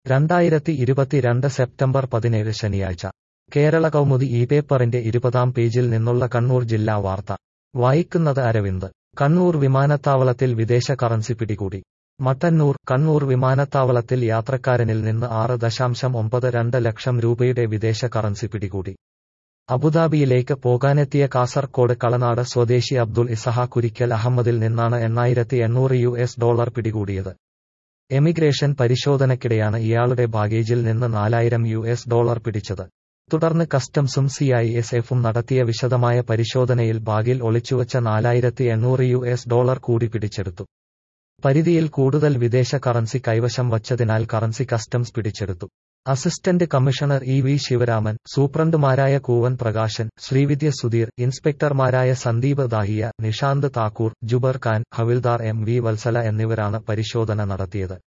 രണ്ടായിരത്തി ഇരുപത്തിരണ്ട് സെപ്റ്റംബർ പതിനേഴ് ശനിയാഴ്ച കേരള കൗമുദി ഈ പേപ്പറിന്റെ ഇരുപതാം പേജിൽ നിന്നുള്ള കണ്ണൂർ ജില്ലാ വാർത്ത വായിക്കുന്നത് അരവിന്ദ് കണ്ണൂർ വിമാനത്താവളത്തിൽ വിദേശ കറൻസി പിടികൂടി മട്ടന്നൂർ കണ്ണൂർ വിമാനത്താവളത്തിൽ യാത്രക്കാരനിൽ നിന്ന് ആറ് ദശാംശം ഒമ്പത് രണ്ട് ലക്ഷം രൂപയുടെ വിദേശ കറൻസി പിടികൂടി അബുദാബിയിലേക്ക് പോകാനെത്തിയ കാസർകോട് കളനാട് സ്വദേശി അബ്ദുൾ ഇസഹ കുരിക്കൽ അഹമ്മദിൽ നിന്നാണ് എണ്ണായിരത്തി എണ്ണൂറ് യു എസ് ഡോളർ പിടികൂടിയത് എമിഗ്രേഷൻ പരിശോധനയ്ക്കിടെയാണ് ഇയാളുടെ ബാഗേജിൽ നിന്ന് നാലായിരം യു എസ് ഡോളർ പിടിച്ചത് തുടർന്ന് കസ്റ്റംസും സി ഐ എസ് എഫും നടത്തിയ വിശദമായ പരിശോധനയിൽ ബാഗിൽ ഒളിച്ചുവച്ച നാലായിരത്തി എണ്ണൂറ് യു എസ് ഡോളർ കൂടി പിടിച്ചെടുത്തു പരിധിയിൽ കൂടുതൽ വിദേശ കറൻസി കൈവശം വച്ചതിനാൽ കറൻസി കസ്റ്റംസ് പിടിച്ചെടുത്തു assistant commissioner E V Sivaraman സൂപ്രണ്ടുമാരായ കൂവൻ പ്രകാശൻ ശ്രീവിദ്യ സുധീർ ഇൻസ്പെക്ടർമാരായ സന്ദീപ് ദാഹിയ നിഷാന്ത് താക്കൂർ ജുബർ ഖാൻ ഹവിൽദാർ എം വി വത്സല എന്നിവരാണ് പരിശോധന നടത്തിയത്